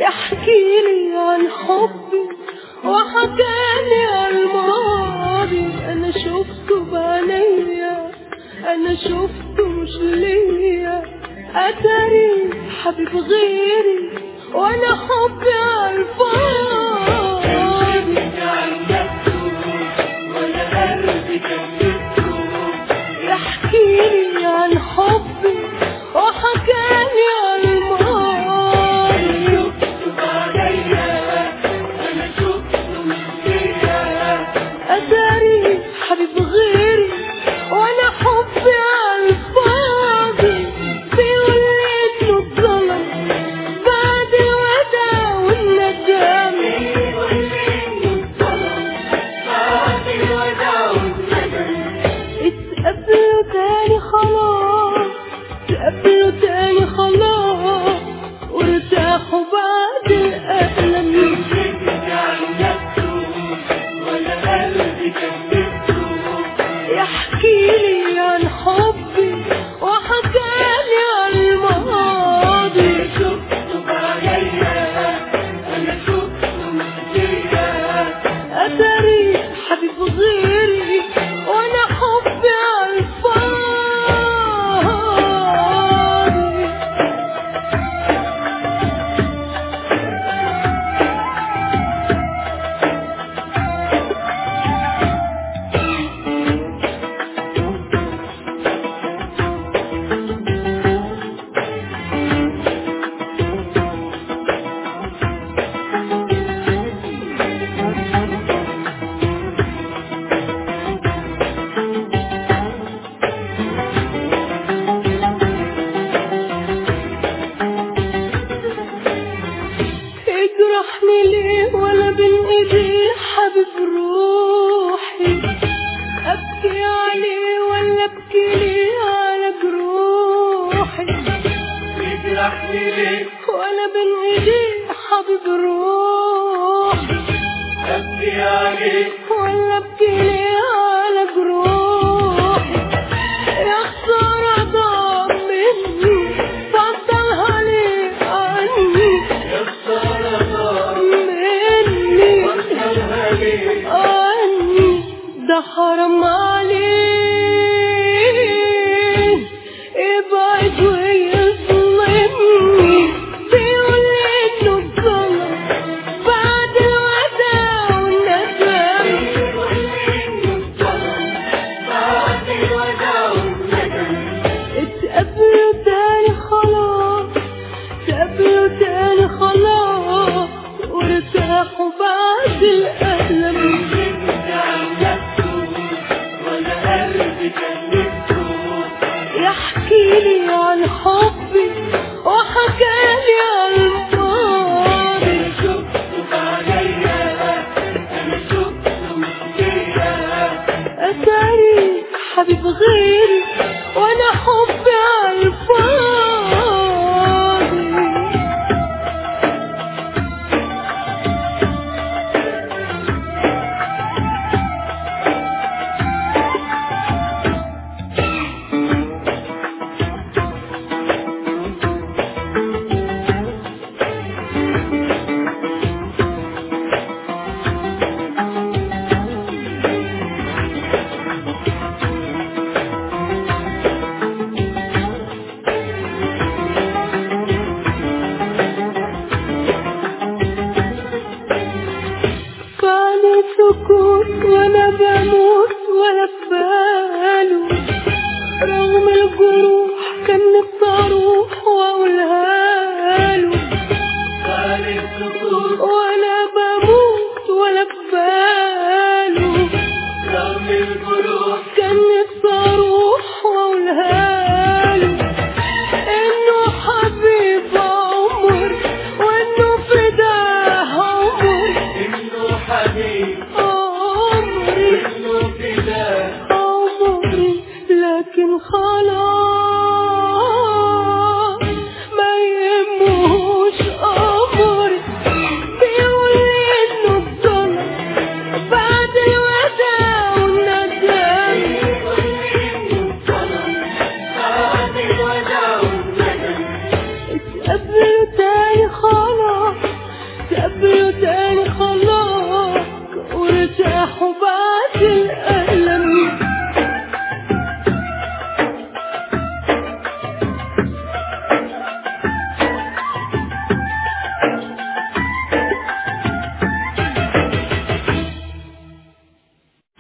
يحكيلي عن حبي وحكالي عن الماضي انا شفته بعينيا انا شفته مش ليا اتاري حبيب غيري وانا حبي عالفاضي يحكيلي عن حبي وحكالي عن الماضي أداري حبيب غيري وأنا حبي عالفاضي بيقول إنه اتظلم بعد الوداع والندم اتقابلوا تاني خلاص اتقابلوا تاني خلاص وارتاحوا بعد الألم يحكيلي عن حبي وحكالي عن الماضي أدري حبيب غيري وأنا حبي عالفاضي يجرحني ليه ولا بين ايديه حبيب روحي ابكي عليه ولا ابكي ليه على جروحي ولا بين ايديه حبيب روحي ولا ابكي ليه على جروحي يا خسارة ضاع مني فضلها ليه عني مني عني ده حرام عليه ابعد ويظلمني بيقول انه اتظلم بعد الوداع والندم اتقابلوا تاني خلاص اتقابلوا تاني خلاص وارتاحوا بعد الألم جرح وبعد القلب